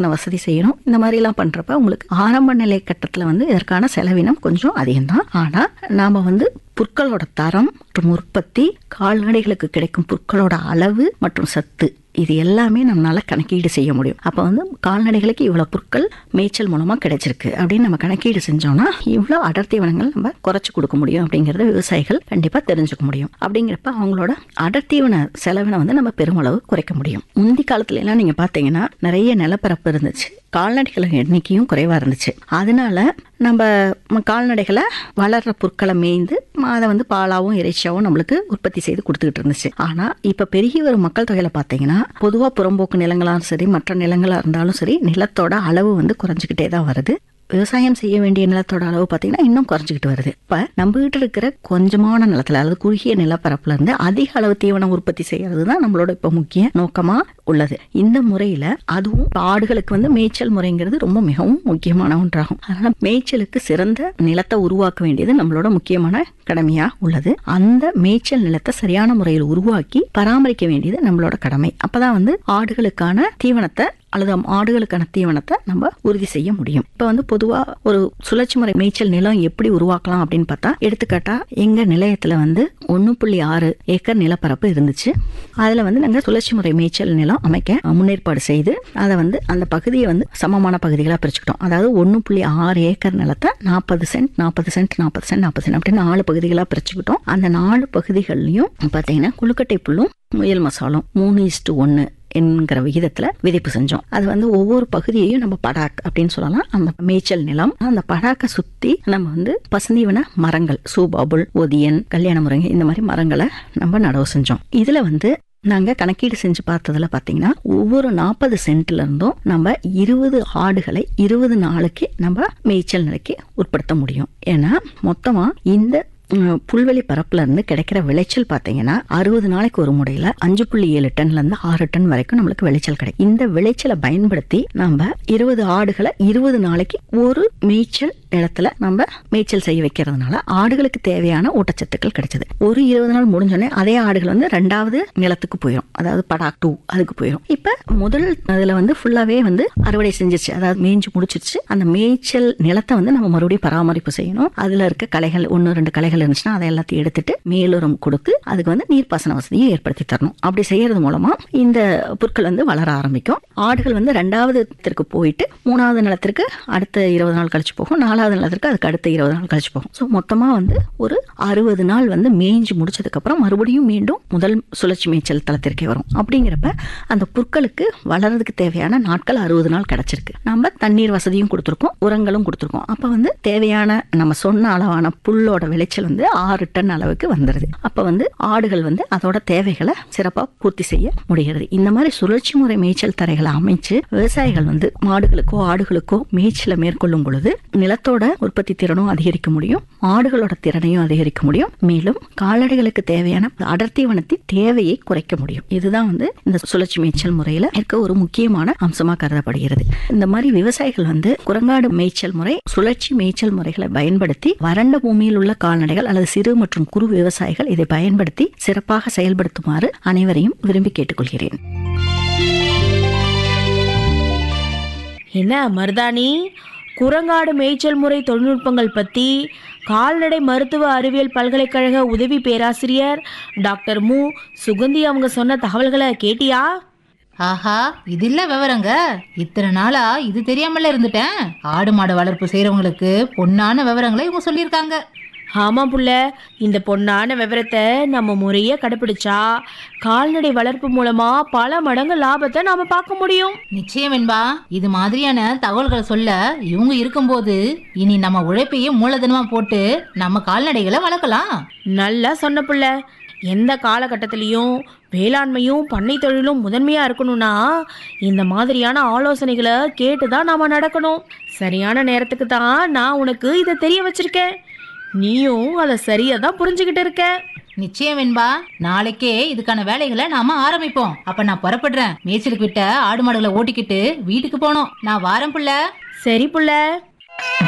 நீர்ப்பாசன வசதி செய்யணும் இந்த மாதிரி எல்லாம் பண்றப்ப உங்களுக்கு ஆரம்ப நிலை கட்டத்துல வந்து இதற்கான செலவினம் கொஞ்சம் அதிகம்தான் ஆனா நாம வந்து புற்களோட தரம் மற்றும் உற்பத்தி கால்நடைகளுக்கு கிடைக்கும் புற்களோட அளவு மற்றும் சத்து இது எல்லாமே நம்மளால கணக்கீடு செய்ய முடியும் அப்போ வந்து கால்நடைகளுக்கு இவ்வளோ புற்கள் மேய்ச்சல் மூலமாக கிடைச்சிருக்கு அப்படின்னு நம்ம கணக்கீடு செஞ்சோம்னா இவ்வளோ அடர்த்தி வனங்கள் நம்ம குறைச்சி கொடுக்க முடியும் அப்படிங்கிறத விவசாயிகள் கண்டிப்பாக தெரிஞ்சுக்க முடியும் அப்படிங்கிறப்ப அவங்களோட அடர்த்தீவன செலவினை வந்து நம்ம பெருமளவு குறைக்க முடியும் முந்தி காலத்துல எல்லாம் நீங்கள் பார்த்தீங்கன்னா நிறைய நிலப்பரப்பு இருந்துச்சு கால்நடைகளின் எண்ணிக்கையும் குறைவாக இருந்துச்சு அதனால நம்ம கால்நடைகளை வளர்ற புற்களை மேய்ந்து அதை வந்து பாலாவும் இறைச்சியாவும் நம்மளுக்கு உற்பத்தி செய்து கொடுத்துக்கிட்டு இருந்துச்சு ஆனால் இப்போ பெருகி வரும் மக்கள் தொகையில பார்த்தீங்கன்னா பொதுவாக புறம்போக்கு நிலங்களாலும் சரி மற்ற நிலங்களாக இருந்தாலும் சரி நிலத்தோட அளவு வந்து குறைஞ்சிக்கிட்டே தான் வருது விவசாயம் செய்ய வேண்டிய நிலத்தோட அளவு பார்த்தீங்கன்னா இன்னும் குறைஞ்சிக்கிட்டு வருது இப்போ நம்பிக்கிட்டு இருக்கிற கொஞ்சமான நிலத்துல அதாவது குறுகிய நிலப்பரப்புல இருந்து அதிக அளவு தீவனம் உற்பத்தி செய்யறது தான் நம்மளோட இப்போ முக்கிய நோக்கமா உள்ளது இந்த முறையில அதுவும் இப்ப ஆடுகளுக்கு வந்து மேய்ச்சல் முறைங்கிறது ரொம்ப மிகவும் முக்கியமான ஒன்றாகும் அதனால மேய்ச்சலுக்கு சிறந்த நிலத்தை உருவாக்க வேண்டியது நம்மளோட முக்கியமான கடமையா உள்ளது அந்த மேய்ச்சல் நிலத்தை சரியான முறையில் உருவாக்கி பராமரிக்க வேண்டியது நம்மளோட கடமை அப்பதான் வந்து ஆடுகளுக்கான தீவனத்தை அல்லது ஆடுகளுக்கான தீவனத்தை நம்ம உறுதி செய்ய முடியும் இப்போ வந்து பொதுவாக ஒரு சுழற்சி முறை மேய்ச்சல் நிலம் எப்படி உருவாக்கலாம் அப்படின்னு பார்த்தா எடுத்துக்காட்டா எங்க நிலையத்தில் வந்து ஒன்று புள்ளி ஆறு ஏக்கர் நிலப்பரப்பு இருந்துச்சு அதில் வந்து நாங்கள் சுழற்சி முறை மேய்ச்சல் நிலம் அமைக்க முன்னேற்பாடு செய்து அதை வந்து அந்த பகுதியை வந்து சமமான பகுதிகளாக பிரிச்சுக்கிட்டோம் அதாவது ஒன்று புள்ளி ஆறு ஏக்கர் நிலத்தை நாற்பது சென்ட் நாற்பது சென்ட் நாற்பது சென்ட் நாற்பது சென்ட் அப்படின்னு நாலு பகுதிகளாக பிரிச்சுக்கிட்டோம் அந்த நாலு பகுதிகள்லையும் பார்த்தீங்கன்னா குளுக்கட்டை புல்லும் முயல் மசாலும் மூணு இஸ்டு ஒன்று என்கிற விகிதத்துல விதைப்பு செஞ்சோம் அது வந்து ஒவ்வொரு பகுதியையும் நம்ம படாக் அப்படின்னு சொல்லலாம் அந்த மேய்ச்சல் நிலம் அந்த படாக்கை சுத்தி நம்ம வந்து பசுந்தீவன மரங்கள் சூபாபுல் ஒதியன் கல்யாண முருங்கை இந்த மாதிரி மரங்களை நம்ம நடவு செஞ்சோம் இதுல வந்து நாங்க கணக்கீடு செஞ்சு பார்த்ததுல பாத்தீங்கன்னா ஒவ்வொரு நாற்பது சென்ட்ல இருந்தும் நம்ம இருபது ஆடுகளை இருபது நாளைக்கு நம்ம மேய்ச்சல் நிலைக்கு உட்படுத்த முடியும் ஏன்னா மொத்தமா இந்த உம், புல்வெளி பரப்புல இருந்து கிடைக்கிற விளைச்சல் பாத்தீங்கன்னா அறுபது நாளைக்கு ஒரு முறையில அஞ்சு புள்ளி ஏழு டன்ல இருந்து ஆறு டன் வரைக்கும் நம்மளுக்கு விளைச்சல் கிடைக்கும் இந்த விளைச்சலை பயன்படுத்தி நம்ம இருபது ஆடுகளை இருபது நாளைக்கு ஒரு மேய்ச்சல் இடத்துல நம்ம மேய்ச்சல் செய்ய வைக்கிறதுனால ஆடுகளுக்கு தேவையான ஊட்டச்சத்துக்கள் கிடைச்சது ஒரு இருபது நாள் முடிஞ்சோடனே அதே ஆடுகள் வந்து ரெண்டாவது நிலத்துக்கு போயிடும் அதாவது படாக் டூ அதுக்கு போயிடும் இப்ப முதல் அதுல வந்து ஃபுல்லாவே வந்து அறுவடை செஞ்சிருச்சு அதாவது மேய்ஞ்சு முடிச்சிருச்சு அந்த மேய்ச்சல் நிலத்தை வந்து நம்ம மறுபடியும் பராமரிப்பு செய்யணும் அதுல இருக்க களைகள் ஒன்று ரெண்டு களைகள் இருந்துச்சுன்னா அதை எல்லாத்தையும் எடுத்துட்டு மேலுரம் கொடுத்து அதுக்கு வந்து நீர்ப்பாசன வசதியை ஏற்படுத்தி தரணும் அப்படி செய்யறது மூலமா இந்த புற்கள் வந்து வளர ஆரம்பிக்கும் ஆடுகள் வந்து ரெண்டாவது இடத்திற்கு போயிட்டு மூணாவது நிலத்திற்கு அடுத்த இருபது நாள் கழிச்சு போகும் நாலாவது நிலத்திற்கு அதுக்கு அடுத்த இருபது நாள் கழிச்சு போகும் ஸோ மொத்தமா வந்து ஒரு அறுபது நாள் வந்து மேய்ஞ்சு முடிச்சதுக்கு அப்புறம் மறுபடியும் மீண்டும் முதல் சுழற்சி மேய்ச்சல் தளத்திற்கே வரும் அப்படிங்கிறப்ப அந்த புற்களுக்கு வளர்றதுக்கு தேவையான நாட்கள் அறுபது நாள் கிடைச்சிருக்கு நம்ம தண்ணீர் வசதியும் கொடுத்துருக்கோம் உரங்களும் கொடுத்துருக்கோம் அப்ப வந்து தேவையான நம்ம சொன்ன அளவான புல்லோட விளைச்சல் வந்து ஆறு டன் அளவுக்கு வந்துடுது அப்ப வந்து ஆடுகள் வந்து அதோட தேவைகளை சிறப்பா பூர்த்தி செய்ய முடிகிறது இந்த மாதிரி சுழற்சி முறை மேய்ச்சல் தரைகளை அமைச்சு விவசாயிகள் வந்து மாடுகளுக்கோ ஆடுகளுக்கோ மேய்ச்சலை மேற்கொள்ளும் பொழுது நிலத்தோட உற்பத்தி திறனும் அதிகரிக்க முடியும் ஆடுகளோட திறனையும் அதிகரிக்க முடியும் மேலும் கால்நடைகளுக்கு தேவையான அடர்த்தீவனத்தின் தேவையை குறைக்க முடியும் இதுதான் வந்து இந்த சுழற்சி மேய்ச்சல் முறையில இருக்க ஒரு முக்கியமான அம்சமா கருதப்படுகிறது இந்த மாதிரி விவசாயிகள் வந்து குரங்காடு மேய்ச்சல் முறை சுழற்சி மேய்ச்சல் முறைகளை பயன்படுத்தி வறண்ட பூமியில் உள்ள கால்நடைகள் அல்லது சிறு மற்றும் குறு விவசாயிகள் இதை பயன்படுத்தி சிறப்பாக செயல்படுத்துமாறு அனைவரையும் விரும்பி கேட்டுக்கொள்கிறேன் என்ன மருதாணி குரங்காடு மேய்ச்சல் முறை தொழில்நுட்பங்கள் பற்றி கால்நடை மருத்துவ அறிவியல் பல்கலைக்கழக உதவி பேராசிரியர் டாக்டர் மு சுகந்தி அவங்க சொன்ன தகவல்களை கேட்டியா ஆஹா இது இல்ல விவரங்க இத்தனை நாளா இது தெரியாமல இருந்துட்டேன் ஆடு மாடு வளர்ப்பு செய்றவங்களுக்கு பொன்னான விவரங்களை இவங்க சொல்லியிருக்காங்க ஆமாம் புள்ள இந்த பொன்னான விவரத்தை நம்ம முறையே கடைப்பிடிச்சா கால்நடை வளர்ப்பு மூலமா பல மடங்கு லாபத்தை நாம பார்க்க முடியும் நிச்சயம் என்பா இது மாதிரியான தகவல்களை சொல்ல இவங்க இருக்கும்போது இனி நம்ம உழைப்பையே மூலதனமா போட்டு நம்ம கால்நடைகளை வளர்க்கலாம் நல்லா சொன்ன புள்ள எந்த காலகட்டத்திலையும் வேளாண்மையும் பண்ணை தொழிலும் முதன்மையா இருக்கணும்னா இந்த மாதிரியான ஆலோசனைகளை கேட்டு தான் நாம நடக்கணும் சரியான நேரத்துக்கு தான் நான் உனக்கு இதை தெரிய வச்சிருக்கேன் நீயும் அதை சரியா தான் புரிஞ்சுக்கிட்டு இருக்க நிச்சயம் என்பா நாளைக்கே இதுக்கான வேலைகளை நாம ஆரம்பிப்போம் அப்ப நான் புறப்படுறேன் மேய்ச்சலுக்கு விட்ட ஆடு மாடுகளை ஓட்டிக்கிட்டு வீட்டுக்கு போனோம் நான் வாரம் புள்ள சரி புள்ள